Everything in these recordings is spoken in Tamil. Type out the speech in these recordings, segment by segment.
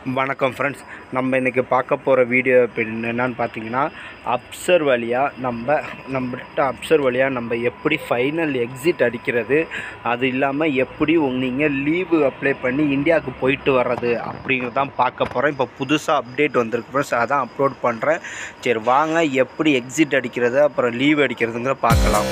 வணக்கம் ஃப்ரெண்ட்ஸ் நம்ம இன்றைக்கி பார்க்க போகிற வீடியோ இப்போ என்னன்னு பார்த்தீங்கன்னா அப்சர் வழியாக நம்ம நம்மகிட்ட அப்சர் வழியாக நம்ம எப்படி ஃபைனல் எக்ஸிட் அடிக்கிறது அது இல்லாமல் எப்படி நீங்கள் லீவு அப்ளை பண்ணி இந்தியாவுக்கு போயிட்டு வர்றது அப்படிங்கிறது தான் பார்க்க போகிறோம் இப்போ புதுசாக அப்டேட் வந்திருக்கு ஃப்ரெண்ட்ஸ் அதான் அப்லோட் பண்ணுறேன் சரி வாங்க எப்படி எக்ஸிட் அடிக்கிறது அப்புறம் லீவ் அடிக்கிறதுங்கிற பார்க்கலாம்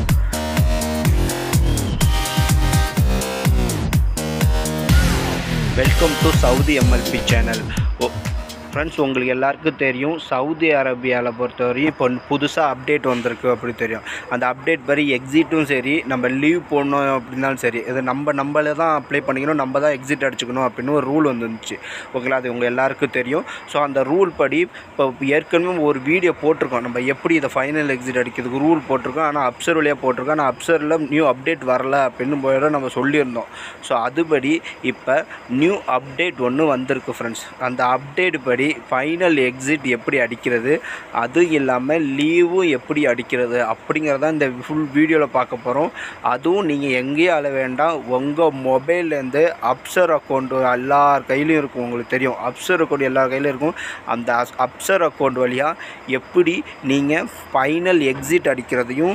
welcome to Saudi MLP channel ஓ ஃப்ரெண்ட்ஸ் உங்களுக்கு எல்லாருக்கும் தெரியும் சவுதி அரேபியாவில் பொறுத்தவரையும் இப்போ புதுசாக அப்டேட் வந்திருக்கு அப்படி தெரியும் அந்த அப்டேட் படி எக்ஸிட்டும் சரி நம்ம லீவ் போடணும் அப்படின்னாலும் சரி இது நம்ம நம்மளே தான் அப்ளை பண்ணிக்கணும் நம்ம தான் எக்ஸிட் அடிச்சுக்கணும் அப்படின்னு ஒரு ரூல் வந்துருந்துச்சு ஓகேங்களா அது உங்கள் எல்லாருக்கும் தெரியும் ஸோ அந்த ரூல் படி இப்போ ஏற்கனவே ஒரு வீடியோ போட்டிருக்கோம் நம்ம எப்படி இதை ஃபைனல் எக்ஸிட் அடிக்கிறதுக்கு ரூல் போட்டிருக்கோம் ஆனால் அப்சர் வழியாக போட்டிருக்கோம் ஆனால் அப்சரில் நியூ அப்டேட் வரல அப்படின்னு போயிட நம்ம சொல்லியிருந்தோம் ஸோ அதுபடி இப்போ நியூ அப்டேட் ஒன்று வந்திருக்கு ஃப்ரெண்ட்ஸ் அந்த அப்டேட் படி ஃபைனல் எக்ஸிட் எப்படி அடிக்கிறது அது இல்லாமல் லீவும் எப்படி அடிக்கிறது அப்படிங்கிறத இந்த ஃபுல் வீடியோவில் பார்க்க போகிறோம் அதுவும் நீங்கள் எங்கேயும் அழ வேண்டாம் உங்கள் மொபைல்லேருந்து அப்சர் அக்கௌண்ட் எல்லார் கையிலையும் இருக்கும் உங்களுக்கு தெரியும் அப்சர் அக்கௌண்ட் எல்லார் கையிலும் இருக்கும் அந்த அப்சர் அக்கௌண்ட் வழியாக எப்படி நீங்கள் ஃபைனல் எக்ஸிட் அடிக்கிறதையும்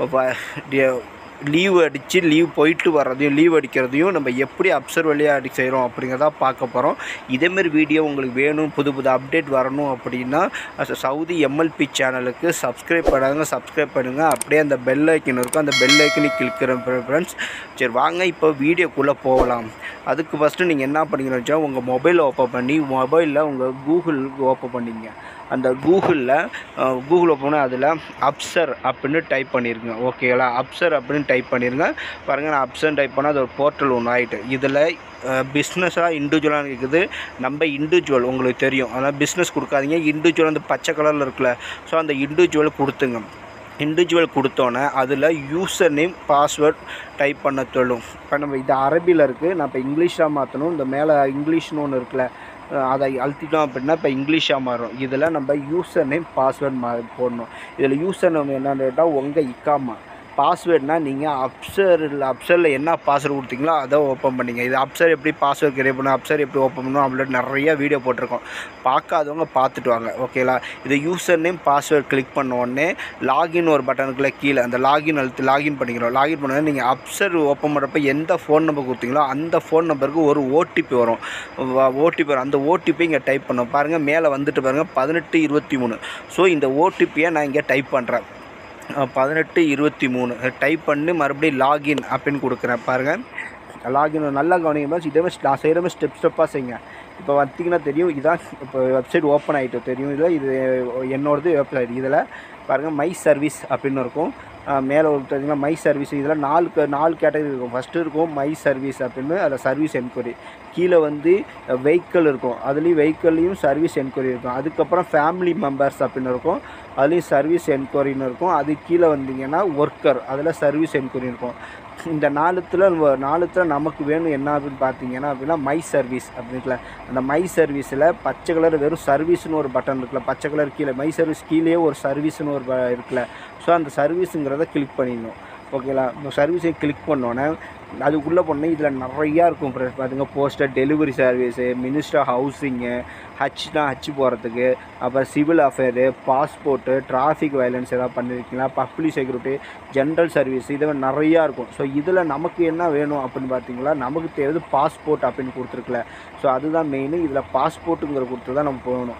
லீவ் அடித்து லீவ் போயிட்டு வர்றதையும் லீவ் அடிக்கிறதையும் நம்ம எப்படி அப்சர் வழியாக அடி செய்கிறோம் அப்படிங்கிறத பார்க்க போகிறோம் இதேமாரி வீடியோ உங்களுக்கு வேணும் புது புது அப்டேட் வரணும் அப்படின்னா சவுதி எம்எல்பி சேனலுக்கு சப்ஸ்கிரைப் பண்ணாங்க சப்ஸ்கிரைப் பண்ணுங்கள் அப்படியே அந்த பெல் ஐக்கன் இருக்கும் அந்த பெல் ஐக்கனை கிளிக்கிறேன் ஃப்ரெண்ட்ஸ் சரி வாங்க இப்போ வீடியோக்குள்ளே போகலாம் அதுக்கு ஃபஸ்ட்டு நீங்கள் என்ன பண்ணிக்கணும் வச்சா உங்கள் மொபைல் ஓப்பன் பண்ணி மொபைலில் உங்கள் கூகுள் ஓப்பன் பண்ணிங்க அந்த கூகுளில் கூகுள் ஓப்பன் பண்ணி அதில் அப்சர் அப்படின்னு டைப் பண்ணியிருங்க ஓகேங்களா அப்சர் அப்படின்னு டைப் பண்ணிடுங்க பாருங்கள் நான் அப்சர் டைப் பண்ணால் அது ஒரு போர்ட்டல் ஒன்று ஆகிட்டு இதில் பிஸ்னஸாக இண்டிவிஜுவலாக இருக்குது நம்ம இண்டிவிஜுவல் உங்களுக்கு தெரியும் அதனால் பிஸ்னஸ் கொடுக்காதீங்க இண்டிவிஜுவல் அந்த பச்சை கலரில் இருக்குல்ல ஸோ அந்த இண்டிவிஜுவல் கொடுத்துங்க இண்டிவிஜுவல் கொடுத்தோன்னே அதில் யூசர் நேம் பாஸ்வேர்ட் டைப் பண்ண சொல்லும் இப்போ நம்ம இது அரபியில் இருக்குது நான் இப்போ இங்கிலீஷாக மாற்றணும் இந்த மேலே இங்கிலீஷ்னு ஒன்று இருக்குல்ல அதை அழுத்திட்டோம் அப்படின்னா இப்போ இங்கிலீஷாக மாறும் இதில் நம்ம யூசர் நேம் பாஸ்வேர்ட் மா போடணும் இதில் யூசர் நேம் என்னன்னு கேட்டால் உங்கள் இக்காமா பாஸ்வேர்ட்னால் நீங்கள் அப்சரில் அப்சரில் என்ன பாஸ்வேர்டு கொடுத்தீங்களோ அதை ஓப்பன் பண்ணிங்க இது அப்சர் எப்படி பாஸ்வேர்ட் கிரியேட் பண்ணணும் அப்சர் எப்படி ஓப்பன் பண்ணணும் அப்படின்னு நிறைய வீடியோ போட்டிருக்கோம் பார்க்காதவங்க பார்த்துட்டு வாங்க ஓகேங்களா இது யூசர் நேம் பாஸ்வேர்ட் கிளிக் பண்ண உடனே லாகின் ஒரு பட்டனுக்குள்ள கீழே அந்த லாகின் அழுத்து லாகின் பண்ணிக்கிறோம் லாகின் பண்ண நீங்கள் அப்சர் ஓப்பன் பண்ணுறப்ப எந்த ஃபோன் நம்பர் கொடுத்தீங்களோ அந்த ஃபோன் நம்பருக்கு ஒரு ஓடிபி வரும் ஓடிபி வரும் அந்த ஓடிபி இங்கே டைப் பண்ணோம் பாருங்கள் மேலே வந்துட்டு பாருங்கள் பதினெட்டு இருபத்தி மூணு ஸோ இந்த ஓடிபியை நான் இங்கே டைப் பண்ணுறேன் பதினெட்டு இருபத்தி மூணு டைப் பண்ணி மறுபடியும் லாகின் அப்படின்னு கொடுக்குறேன் பாருங்கள் லாகின் நல்லா கவனிங்க இதே மாதிரி நான் செய்கிற மாதிரி ஸ்டெப் ஸ்டெப்பாக செய்யுங்க இப்போ பார்த்தீங்கன்னா தெரியும் இதான் இப்போ வெப்சைட் ஓப்பன் ஆகிட்டு தெரியும் இதில் இது என்னோடது வெப்சைட் இதில் பாருங்கள் மை சர்வீஸ் அப்படின்னு இருக்கும் மேலே பார்த்தீங்கன்னா மை சர்வீஸ் இதில் நாலு நாலு கேட்டகரி இருக்கும் ஃபஸ்ட்டு இருக்கும் மை சர்வீஸ் அப்படின்னு அதில் சர்வீஸ் என்கொயரி கீழே வந்து வெஹிக்கிள் இருக்கும் அதுலேயும் வெஹிக்கிள்லேயும் சர்வீஸ் என்கொயரி இருக்கும் அதுக்கப்புறம் ஃபேமிலி மெம்பர்ஸ் அப்படின்னு இருக்கும் அதுலேயும் சர்வீஸ் என்கொயரின்னு இருக்கும் அது கீழே வந்தீங்கன்னா ஒர்க்கர் அதில் சர்வீஸ் என்கொயரி இருக்கும் இந்த நாலுத்தில் நாலுத்தில் நமக்கு வேணும் என்ன அப்படின்னு பார்த்தீங்கன்னா அப்படின்னா மை சர்வீஸ் அப்படின்னுல அந்த மை சர்வீஸில் பச்சை கலர் வெறும் சர்வீஸ்னு ஒரு பட்டன் இருக்குல்ல பச்சை கலர் கீழே மை சர்வீஸ் கீழே ஒரு சர்வீஸ்னு ஒரு இருக்குல்ல ஸோ அந்த சர்வீஸுங்கிறத கிளிக் பண்ணிடணும் ஓகேங்களா இந்த சர்வீஸை கிளிக் பண்ணோன்னே அதுக்குள்ளே போனால் இதில் நிறையா இருக்கும் ஃப்ரெண்ட்ஸ் பார்த்துங்க poster delivery service minister housing ஹச்னா ஹச் போகிறதுக்கு அப்புறம் civil affair passport traffic violence எதாவது பண்ணியிருக்கீங்களா பப்ளிக் செக்யூரிட்டி ஜென்ரல் சர்வீஸ் இதை நிறையா இருக்கும் ஸோ இதில் நமக்கு என்ன வேணும் அப்படின்னு பார்த்தீங்களா நமக்கு தேவை பாஸ்போர்ட் அப்படின்னு கொடுத்துருக்குல ஸோ அதுதான் மெயின் இதில் பாஸ்போர்ட்டுங்கிற கொடுத்து தான் நம்ம போகணும்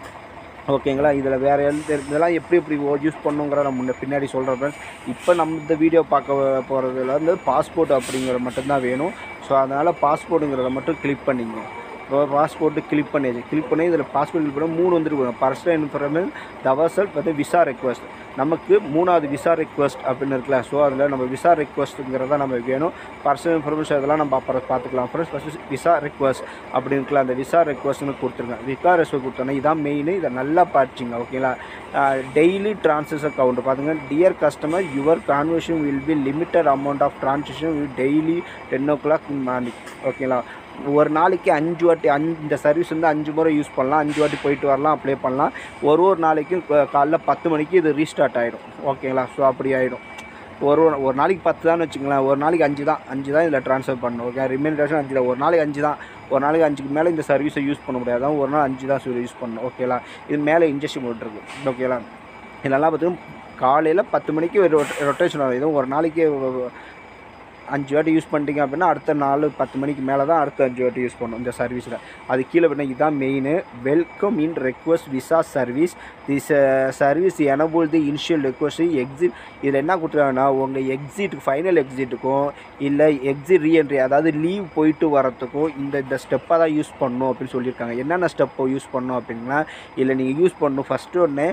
ஓகேங்களா இதில் வேறு எந்த இதெல்லாம் எப்படி எப்படி யூஸ் பண்ணுங்கிற நம்ம முன்ன பின்னாடி சொல்கிறேன் ஃப்ரெண்ட்ஸ் இப்போ நம்ம இந்த வீடியோ பார்க்க போகிறதுல வந்து பாஸ்போர்ட் அப்படிங்கிற மட்டும்தான் வேணும் ஸோ அதனால் பாஸ்போர்ட்டுங்கிறத மட்டும் கிளிக் பண்ணிங்க இப்போ பாஸ்போர்ட்டு கிளிக் பண்ணியாச்சு கிளிக் பண்ணி இதில் பாஸ்போர்ட் கிளிக் பண்ண மூணு வந்துருக்கு பர்சனல் இன்ஃபர்மேஷன் தவசல் வந்து விசா ரெக்வஸ்ட் நமக்கு மூணாவது விசா ரெக்வஸ்ட் அப்படின்னு இருக்குல்ல ஸோ அதில் நம்ம விசா ரெக்வஸ்ட்டுங்கிறத நம்ம வேணும் பர்சனல் இன்ஃபர்மேஷன் அதெல்லாம் நம்ம அப்புறம் பார்த்துக்கலாம் ஃபர்ஸ்ட் ஃபஸ்ட்டு விசா ரெக்வஸ்ட் அப்படின்னு இருக்குல்ல அந்த விசா ரெக்வஸ்ட்னு கொடுத்துருங்க விசா ரெக்வஸ்ட் கொடுத்தோன்னா இதான் மெயின் இதை நல்லா பார்த்துங்க ஓகேங்களா டெய்லி ட்ரான்சஸ் அக்கௌண்ட் பார்த்துங்க dear customer your conversion will be limited amount of transaction daily ten o'clock morning ஓகேங்களா ஒரு நாளைக்கு அஞ்சு வாட்டி அஞ்சு இந்த சர்வீஸ் வந்து அஞ்சு முறை யூஸ் பண்ணலாம் அஞ்சு வாட்டி போயிட்டு வரலாம் அப்ளை பண்ணலாம் ஒரு ஒரு நாளைக்கும் காலைல பத்து மணிக்கு இது ரீஸ்டார்ட் ஆகிடும் ஓகேங்களா ஸோ அப்படி ஆகிடும் ஒரு ஒரு நாளைக்கு பத்து தான் வச்சுங்களேன் ஒரு நாளைக்கு அஞ்சு தான் அஞ்சு தான் இதில் ட்ரான்ஸ்ஃபர் பண்ணணும் ஓகே ரிமைண்டர் அஞ்சு தான் ஒரு நாளைக்கு அஞ்சு தான் ஒரு நாளைக்கு அஞ்சுக்கு மேலே இந்த சர்வீஸை யூஸ் பண்ண முடியாது அதான் ஒரு நாள் அஞ்சு தான் யூஸ் பண்ணணும் ஓகேலா இது மேலே இன்ஜெக்ஷன் போட்டுருக்கு ஓகேலா இதெல்லாம் பார்த்தீங்கன்னா காலையில் பத்து மணிக்கு ஒரு ரொட்டேஷன் ஆகும் இதுவும் ஒரு நாளைக்கு அஞ்சு வாட்டி யூஸ் பண்ணிட்டீங்க அப்படின்னா அடுத்த நாலு பத்து மணிக்கு மேலே தான் அடுத்த அஞ்சு வாட்டி யூஸ் பண்ணணும் இந்த சர்வீஸில் அது கீழே பண்ண இதுதான் main welcome in request visa service this service enable the initial request exit இதில் என்ன கொடுத்துருக்காங்கன்னா உங்கள் எக்ஸிட்டுக்கு ஃபைனல் எக்ஸிட்டுக்கும் இல்லை எக்ஸிட் ரீஎன்ட்ரி அதாவது லீவ் போயிட்டு வரத்துக்கும் இந்த இந்த ஸ்டெப்பாக தான் யூஸ் பண்ணணும் அப்படின்னு சொல்லியிருக்காங்க என்னென்ன ஸ்டெப்பை யூஸ் பண்ணணும் அப்படின்னா இல்லை நீங்கள் யூஸ் பண்ணணும் ஃபஸ்ட்டு ஒன்று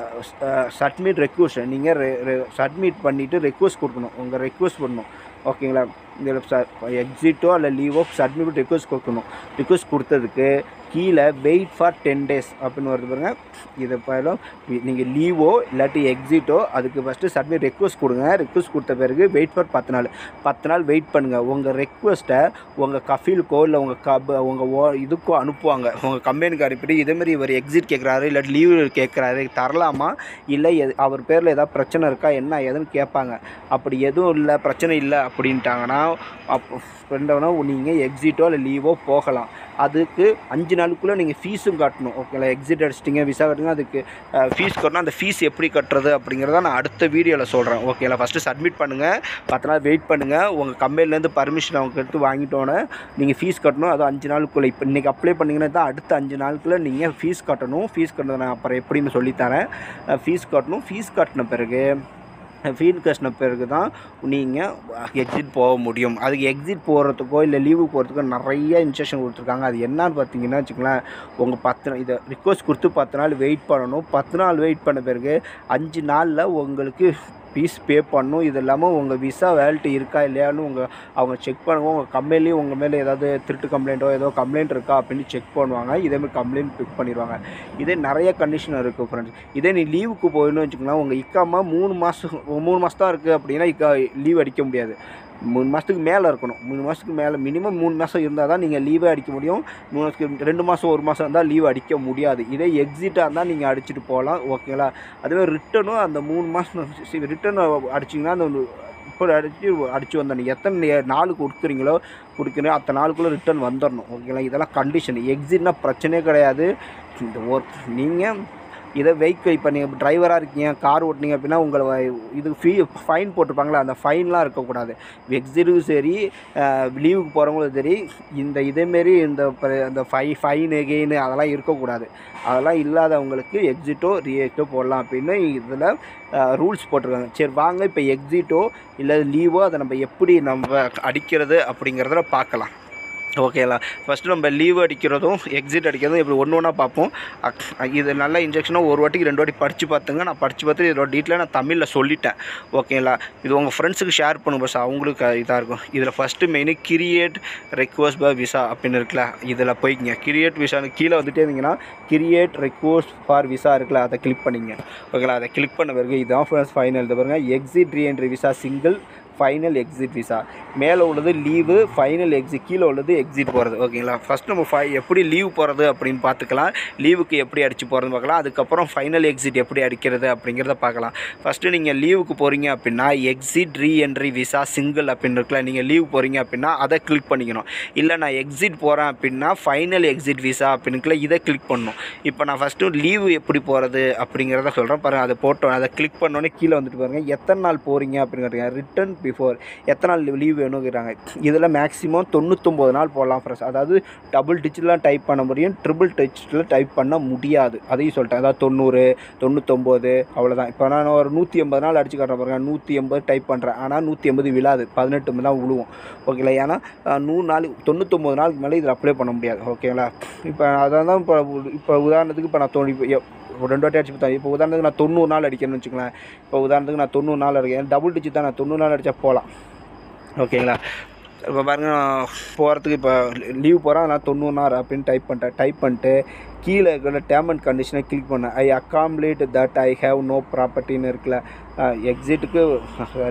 சப்மிட் ரெக்வஸ்ட் நீங்கள் சப்மிட் பண்ணிவிட்டு ரெக்வஸ்ட் கொடுக்கணும் உங்கள் ரெக்வஸ்ட் பண்ணணும் ஓகேங்களா இதில் ச எக்ஸிட்டோ இல்லை லீவோ சப்மிட் ரெக்வஸ்ட் கொடுக்கணும் ரிக்வஸ்ட் கொடுத்ததுக்கு கீழே வெயிட் ஃபார் டென் டேஸ் அப்படின்னு வருது பாருங்க இதை பாருங்க நீங்கள் லீவோ இல்லாட்டி எக்ஸிட்டோ அதுக்கு ஃபஸ்ட்டு சப்மிட் ரெக்வஸ்ட் கொடுங்க ரெக்வஸ்ட் கொடுத்த பிறகு வெயிட் ஃபார் பத்து நாள் பத்து நாள் வெயிட் பண்ணுங்கள் உங்கள் ரெக்வஸ்ட்டை உங்கள் கஃபீலுக்கோ இல்லை உங்கள் கப் உங்கள் ஓ இதுக்கோ அனுப்புவாங்க உங்கள் கம்பெனிக்கு அனுப்பிட்டு இதேமாரி இவர் எக்ஸிட் கேட்குறாரு இல்லாட்டி லீவ் கேட்குறாரு தரலாமா இல்லை எது அவர் பேரில் ஏதாவது பிரச்சனை இருக்கா என்ன ஏதுன்னு கேட்பாங்க அப்படி எதுவும் இல்லை பிரச்சனை இல்லை அப்படின்ட்டாங்கன்னா அப்போ ரெண்டவனா நீங்கள் எக்ஸிட்டோ இல்லை லீவோ போகலாம் அதுக்கு அஞ்சு நாளுக்குள்ளே நீங்கள் ஃபீஸும் கட்டணும் ஓகேங்களா எக்ஸிட் அடிச்சிட்டிங்க விசா கட்டுங்க அதுக்கு ஃபீஸ் கட்டணும் அந்த ஃபீஸ் எப்படி கட்டுறது அப்படிங்கிறத நான் அடுத்த வீடியோவில் சொல்கிறேன் ஓகேங்களா ஃபஸ்ட்டு சப்மிட் பண்ணுங்கள் பத்து நாள் வெயிட் பண்ணுங்கள் உங்கள் கம்பெனிலேருந்து பர்மிஷன் அவங்க எடுத்து வாங்கிட்டோன்னே நீங்கள் ஃபீஸ் கட்டணும் அது அஞ்சு நாளுக்குள்ளே இப்போ இன்றைக்கி அப்ளை பண்ணிங்கன்னா தான் அடுத்த அஞ்சு நாளுக்குள்ளே நீங்கள் ஃபீஸ் கட்டணும் ஃபீஸ் கட்டுறதை நான் அப்புறம் எப்படின்னு சொல்லித்தரேன் ஃபீஸ் கட்டணும் ஃபீஸ் கட்டின பிறகு ஃபீட் கட்டின பிறகு தான் நீங்கள் எக்ஸிட் போக முடியும் அதுக்கு எக்ஸிட் போகிறதுக்கோ இல்லை லீவு போகிறதுக்கோ நிறைய இன்ஸ்ட்ரக்ஷன் கொடுத்துருக்காங்க அது என்னன்னு பார்த்தீங்கன்னா வச்சுங்களேன் உங்கள் பத்து இதை ரிக்வஸ்ட் கொடுத்து பத்து நாள் வெயிட் பண்ணணும் பத்து நாள் வெயிட் பண்ண பிறகு அஞ்சு நாளில் உங்களுக்கு ஃபீஸ் பே பண்ணணும் இது இல்லாமல் உங்கள் விசா வேலிட்டி இருக்கா இல்லையான்னு உங்கள் அவங்க செக் பண்ணுவோம் உங்கள் கம்பெனிலையும் உங்கள் மேலே ஏதாவது திருட்டு கம்ப்ளைண்ட்டோ ஏதோ கம்ப்ளைண்ட் இருக்கா அப்படின்னு செக் பண்ணுவாங்க இதேமாதிரி கம்ப்ளைண்ட் பிக் பண்ணிடுவாங்க இதே நிறைய கண்டிஷன் இருக்குது ஃப்ரெண்ட்ஸ் இதே நீ லீவுக்கு போயிடணும் வச்சுக்கலாம் உங்கள் இக்காமா மூணு மாதம் மூணு மாதம் தான் இருக்குது அப்படின்னா இக்கா லீவ் அடிக்க முடியாது மூணு மாதத்துக்கு மேலே இருக்கணும் மூணு மாதத்துக்கு மேலே மினிமம் மூணு மாதம் இருந்தால் தான் நீங்கள் லீவே அடிக்க முடியும் மூணு மாதத்துக்கு ரெண்டு மாதம் ஒரு மாதம் இருந்தால் லீவ் அடிக்க முடியாது இதே எக்ஸிட்டாக இருந்தால் நீங்கள் அடிச்சுட்டு போகலாம் ஓகேங்களா அதுவே ரிட்டனும் அந்த மூணு மாதம் ரிட்டன் அடிச்சிங்கன்னா அந்த இப்போ அடிச்சு அடிச்சு வந்தோம் எத்தனை நாள் கொடுக்குறீங்களோ கொடுக்குறீங்க அத்தனை நாளுக்குள்ளே ரிட்டர்ன் வந்துடணும் ஓகேங்களா இதெல்லாம் கண்டிஷன் எக்ஸிட்னா பிரச்சனையே கிடையாது இந்த ஒர்க் நீங்கள் இதை வெஹிக்கிள் இப்போ நீங்கள் டிரைவராக இருக்கீங்க கார் ஓட்டுனீங்க அப்படின்னா உங்களை வ- இது ஃபீ ஃபைன் போட்டிருப்பாங்களா அந்த ஃபைன்லாம் இருக்கக்கூடாது எக்ஸிட்டும் சரி லீவுக்கு போகிறவங்களும் சரி இந்த இதேமாரி இந்த ப- இந்த ஃபை ஃபைனு கெயின் அதெல்லாம் இருக்கக்கூடாது அதெல்லாம் இல்லாதவங்களுக்கு எக்ஸிட்டோ ரியாக்டோ போடலாம் அப்படின்னு இதில் ரூல்ஸ் போட்டிருக்காங்க சரி வாங்க இப்போ எக்ஸிட்டோ இல்லை லீவோ அதை நம்ம எப்படி நம்ம அடிக்கிறது அப்படிங்கிறத பார்க்கலாம் ஓகேங்களா ஃபஸ்ட்டு நம்ம லீவ் அடிக்கிறதும் எக்ஸிட் அடிக்கிறதும் இப்படி ஒன்று ஒன்றா பார்ப்போம் அக்- இது நல்ல இன்ஜெக்ஷனாக ஒரு வாட்டிக்கு ரெண்டு வாட்டி படித்து பார்த்துங்க நான் படித்து பார்த்து இதோட டீட்டெயிலாக நான் தமிழில் சொல்லிட்டேன் ஓகேங்களா இது உங்கள் ஃப்ரெண்ட்ஸுக்கு ஷேர் பண்ணுங்க பஸ் அவங்களுக்கு இதாக இருக்கும் இதில் first main create request by visa அப்படின்னு இருக்குல்ல இதில் போய்க்கிங்க கிரியேட் விசான்னு கீழே வந்துட்டே இருந்தீங்கன்னா கிரியேட் ரெக்வஸ்ட் ஃபார் விசா இருக்குல்ல அதை கிளிக் பண்ணிங்க ஓகேங்களா அதை கிளிக் பண்ண பிறகு இதுதான் ஃபர்ஸ்ட் ஃபைனல் இது பாருங்க exit re-entry visa single final exit visa மேலே உள்ளது லீவு ஃபைனல் எக்ஸிட் கீழே உள்ளது எக்ஸிட் போகிறது ஓகேங்களா ஃபஸ்ட் நம்ம ஃபை எப்படி லீவ் போகிறது அப்படின்னு பார்த்துக்கலாம் லீவுக்கு எப்படி அடித்து போகிறது பார்க்கலாம் அதுக்கப்புறம் ஃபைனல் எக்ஸிட் எப்படி அடிக்கிறது அப்படிங்கிறத பார்க்கலாம் ஃபஸ்ட்டு நீங்கள் லீவுக்கு போகிறீங்க அப்படின்னா எக்ஸிட் ரீஎன்ட்ரி விசா சிங்கிள் அப்படின்னு இருக்குல்ல நீங்கள் லீவ் போகிறீங்க அப்படின்னா அதை கிளிக் பண்ணிக்கணும் இல்லை நான் எக்ஸிட் போகிறேன் அப்படின்னா ஃபைனல் எக்ஸிட் விசா அப்படின்னுக்குள்ள இதை கிளிக் பண்ணணும் இப்போ நான் ஃபஸ்ட்டு லீவு எப்படி போகிறது அப்படிங்கிறத சொல்கிறேன் பாருங்கள் அதை போட்டோம் அதை கிளிக் பண்ணோன்னே கீழே வந்துட்டு பாருங்கள் எத்தனை நாள் போகிறீங்க அப்படிங்கிறீங்க ரிட்டன் பிஃபோர் எத்தனை நாள் லீவ் வேணுங்கிறாங்க இதில் மேக்ஸிமம் தொண்ணூத்தொம்பது நாள் போடலாம் ஃப்ரெண்ட்ஸ் அதாவது டபுள் டிஜிட்லாம் டைப் பண்ண முடியும் ட்ரிபிள் டிஜிட்டில் டைப் பண்ண முடியாது அதையும் சொல்லிட்டேன் அதாவது தொண்ணூறு தொண்ணூத்தொம்பது அவ்வளோதான் இப்போ நான் ஒரு நூற்றி எண்பது நாள் அடிச்சு காட்டுறேன் பாருங்க நூற்றி எண்பது டைப் பண்ணுறேன் ஆனால் நூற்றி எண்பது விழாது பதினெட்டு தான் விழுவும் ஓகேங்களா ஏன்னா அஹ், நூறு நாள் தொண்ணூத்தொம்பது நாளுக்கு மேலே இதில் அப்ளை பண்ண முடியாது ஓகேங்களா இப்போ அதான் தான் இப்போ இப்போ உதாரணத்துக்கு இப்போ நான் தோணி இப்போ எ- ஒரு ரெண்டு வாட்டி அடிச்சு பார்த்தேன் இப்போ உதாரணத்துக்கு நான் தொண்ணூறு நாள் அடிக்கிறேன்னு வச்சுக்கலாம் இப்போ உதாரணத்துக்கு நான் தொண்ணூறு நாள் அடிக்கிறேன் டபுள் டிஜிட் தான் நான் தொண்ணூறு நாள் அடித்தா போகலாம் ஓகேங்களா இப்போ பாருங்க போகிறதுக்கு இப்போ லீவ் போகிறேன் நான் தொண்ணூறு நாள் அப்படின்னு டைப் பண்ணிட்டேன் டைப் பண்ணிட்டு கீழே இருக்கிற டேம் அண்ட் கண்டிஷனை கிளிக் பண்ணேன் I accomplish that I have no ப்ராப்பர்ட்டின்னு இருக்குல்ல எக்ஸிட்டுக்கு சாரி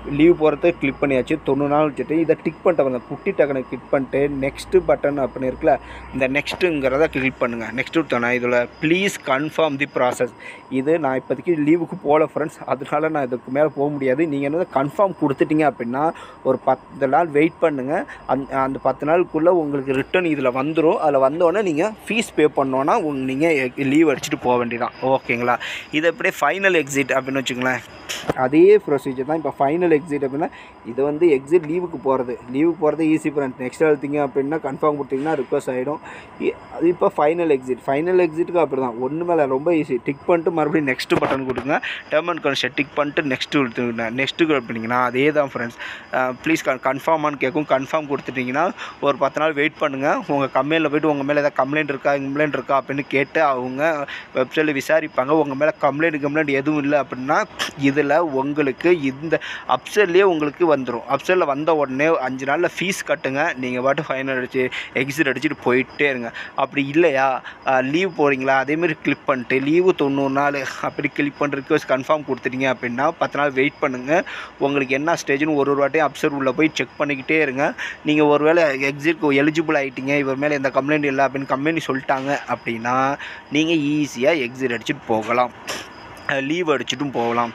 லீவ் போகிறத கிளிக் பண்ணியாச்சு தொண்ணூறு நாள் வச்சுட்டு இதை டிக் பண்ணிட்டு வந்து குட்டி டக்கனை கிளிக் பண்ணிட்டு நெக்ஸ்ட்டு பட்டன் அப்படின்னு இருக்குல்ல இந்த நெக்ஸ்ட்டுங்கிறத கிளிக் பண்ணுங்கள் நெக்ஸ்ட்டு தானே இதில் ப்ளீஸ் கன்ஃபார்ம் தி ப்ராசஸ் இது நான் இப்போதைக்கு லீவுக்கு போகல ஃப்ரெண்ட்ஸ் அதனால நான் இதுக்கு மேலே போக முடியாது நீங்கள் என்ன கன்ஃபார்ம் கொடுத்துட்டீங்க அப்படின்னா ஒரு பத்து நாள் வெயிட் பண்ணுங்கள் அந் அந்த பத்து நாளுக்குள்ளே உங்களுக்கு ரிட்டர்ன் இதில் வந்துடும் அதில் வந்தோடனே நீங்கள் ஃபீஸ் பே பண்ணோன்னா உங் நீங்கள் லீவ் அடிச்சுட்டு போக வேண்டியதான் ஓகேங்களா இது அப்படியே ஃபைனல் எக்ஸிட் அப்படின்னு வச்சுங்களேன் அதே ப்ரொசீஜர் தான் இப்போ ஃபைனல் எக்ஸிட் அப்படின்னா இது வந்து எக்ஸிட் லீவுக்கு போகிறது லீவுக்கு போகிறது ஈஸி ஃப்ரெண்ட் நெக்ஸ்ட் எழுத்திங்க அப்படின்னா கன்ஃபார்ம் கொடுத்தீங்கன்னா ரிக்வஸ்ட் ஆகிடும் அது இப்போ ஃபைனல் எக்ஸிட் ஃபைனல் எக்ஸிட்டுக்கு அப்படி தான் ஒன்று மேலே ரொம்ப ஈஸி டிக் பண்ணிட்டு மறுபடியும் நெக்ஸ்ட் பட்டன் கொடுங்க டேர்ம் அண்ட் கண்டிஷன் டிக் பண்ணிட்டு நெக்ஸ்ட்டு கொடுத்துருங்க நெக்ஸ்ட்டு அப்படிங்கன்னா அதே தான் ஃப்ரெண்ட்ஸ் ப்ளீஸ் கன்ஃபார்மானு கேட்கும் கன்ஃபார்ம் கொடுத்துட்டிங்கன்னா ஒரு பத்து நாள் வெயிட் பண்ணுங்கள் உங்கள் கம்பெனியில் போய்ட்டு உங்கள் மேலே ஏதாவது கம்ப்ளைண்ட் இருக்கா கம்ப்ளைண்ட் இருக்கா அப்படின்னு கேட்டு அவங்க வெப்சைட்டில் விசாரிப்பாங்க உங்கள் மேலே கம்ப்ளைண்ட் கம்ப்ளைண்ட் எதுவும் இல்லை அப்படின்னா இதில் உங்களுக்கு இந்த அப்சர்லேயே உங்களுக்கு வந்துடும் அப்சரில் வந்த உடனே அஞ்சு நாளில் ஃபீஸ் கட்டுங்க நீங்கள் பாட்டு ஃபைனல் அடிச்சு எக்ஸிட் அடிச்சுட்டு போயிட்டே இருங்க அப்படி இல்லையா லீவ் போகிறீங்களா அதேமாரி கிளிக் பண்ணிட்டு லீவு தொண்ணூறு நாள் அப்படி கிளிக் பண்ணுற ரிக்வஸ்ட் கன்ஃபார்ம் கொடுத்துட்டீங்க அப்படின்னா பத்து நாள் வெயிட் பண்ணுங்கள் உங்களுக்கு என்ன ஸ்டேஜ்னு ஒரு ஒரு வாட்டியும் அப்சர்வ் உள்ளே போய் செக் பண்ணிக்கிட்டே இருங்க நீங்கள் ஒருவேளை எக்ஸிட்க்கு எலிஜிபிள் ஆகிட்டீங்க இவர் மேலே எந்த கம்ப்ளைண்ட் இல்லை அப்படின்னு கம்பெனி சொல்லிட்டாங்க அப்படின்னா நீங்கள் ஈஸியாக எக்ஸிட் அடிச்சுட்டு போகலாம் லீவ் அடிச்சுட்டும் போகலாம்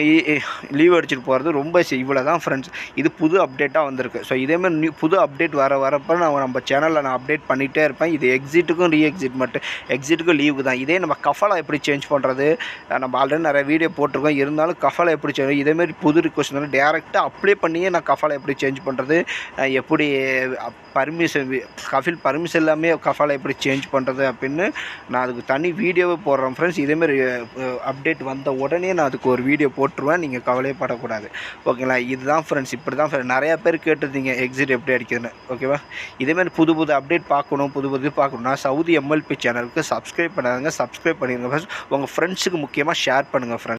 லீவ் அடிச்சுட்டு போகிறது ரொம்ப இவ்வளோ தான் ஃப்ரெண்ட்ஸ் இது புது அப்டேட்டாக வந்திருக்கு ஸோ இதேமாதிரி நியூ புது அப்டேட் வர வரப்போ நான் நம்ம சேனலில் நான் அப்டேட் பண்ணிகிட்டே இருப்பேன் இது எக்ஸிட்டுக்கும் ரீ எக்ஸிட் மட்டும் எக்ஸிட்டுக்கும் லீவு தான் இதே நம்ம கஃபலா எப்படி சேஞ்ச் பண்ணுறது நம்ம ஆல்ரெடி நிறைய வீடியோ போட்டிருக்கோம் இருந்தாலும் கஃபலா எப்படி சேஞ்ச் இதேமாரி புது ரிக்வஸ்ட் வந்து டேரெக்டாக அப்ளை பண்ணியே நான் கஃபலா எப்படி சேஞ்ச் பண்ணுறது எப்படி பர்மிஷன் கஃபில் பர்மிஷன் எல்லாமே கஃபாலை எப்படி சேஞ்ச் பண்ணுறது அப்படின்னு நான் அதுக்கு தனி வீடியோவே போடுறேன் ஃப்ரெண்ட்ஸ் இதேமாரி அப்டேட் வந்த உடனே நான் அதுக்கு ஒரு வீடியோ போட்டுருவேன் நீங்கள் கவலையே படக்கூடாது ஓகேங்களா இதுதான் ஃப்ரெண்ட்ஸ் இப்படி தான் friends. நிறையா பேர் கேட்டிருந்தீங்க எக்ஸிட் எப்படி அடிக்குதுன்னு ஓகேவா இதேமாதிரி புது புது அப்டேட் பார்க்கணும் புது புது பார்க்கணும்னா சவுதி எம்எல்பி சேனலுக்கு சப்ஸ்கிரைப் பண்ணாதுங்க சப்ஸ்கிரைப் பண்ணிடுங்க ஃப்ரெண்ட்ஸ் உங்கள் ஃப்ரெண்ட்ஸுக்கு முக்கியமாக ஷேர் பண்ணுங்கள் ஃப்ரெண்ட்ஸ்